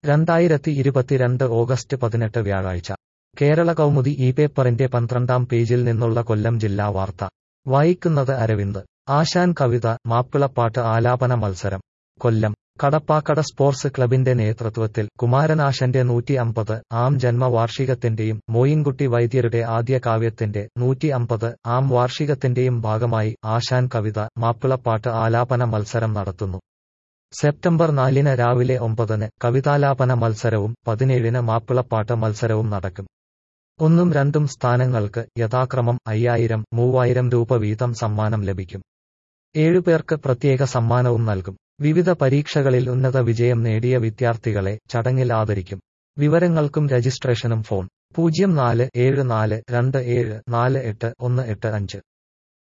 രണ്ടായിരത്തി ഇരുപത്തിരണ്ട് ഓഗസ്റ്റ് പതിനെട്ട് വ്യാഴാഴ്ച കേരള കൗമുദി ഈ പേപ്പറിന്റെ പന്ത്രണ്ടാം പേജിൽ നിന്നുള്ള കൊല്ലം ജില്ലാ വാർത്ത വായിക്കുന്നത് അരവിന്ദ് ആശാൻ കവിത മാപ്പിളപ്പാട്ട് ആലാപന മത്സരം കൊല്ലം കടപ്പാക്കട സ്പോർട്സ് ക്ലബിന്റെ നേതൃത്വത്തിൽ കുമാരനാശന്റെ നൂറ്റി അമ്പത് ആം ജന്മവാർഷികത്തിന്റെയും മോയിൻകുട്ടി വൈദ്യരുടെ ആദ്യ കാവ്യത്തിന്റെ നൂറ്റി അമ്പത് ആം വാർഷികത്തിന്റെയും ഭാഗമായി ആശാൻ കവിത മാപ്പിളപ്പാട്ട് ആലാപന മത്സരം നടത്തുന്നു സെപ്റ്റംബർ നാലിന് രാവിലെ ഒമ്പതിന് കവിതാലാപന മത്സരവും പതിനേഴിന് മാപ്പിളപ്പാട്ട് മത്സരവും നടക്കും ഒന്നും രണ്ടും സ്ഥാനങ്ങൾക്ക് യഥാക്രമം അയ്യായിരം മൂവായിരം രൂപ വീതം സമ്മാനം ലഭിക്കും ഏഴുപേർക്ക് പ്രത്യേക സമ്മാനവും നൽകും വിവിധ പരീക്ഷകളിൽ ഉന്നത വിജയം നേടിയ വിദ്യാർത്ഥികളെ ചടങ്ങിൽ ആദരിക്കും വിവരങ്ങൾക്കും രജിസ്ട്രേഷനും ഫോൺ പൂജ്യം നാല് ഏഴ് നാല് രണ്ട് ഏഴ് നാല് എട്ട് ഒന്ന് എട്ട് അഞ്ച്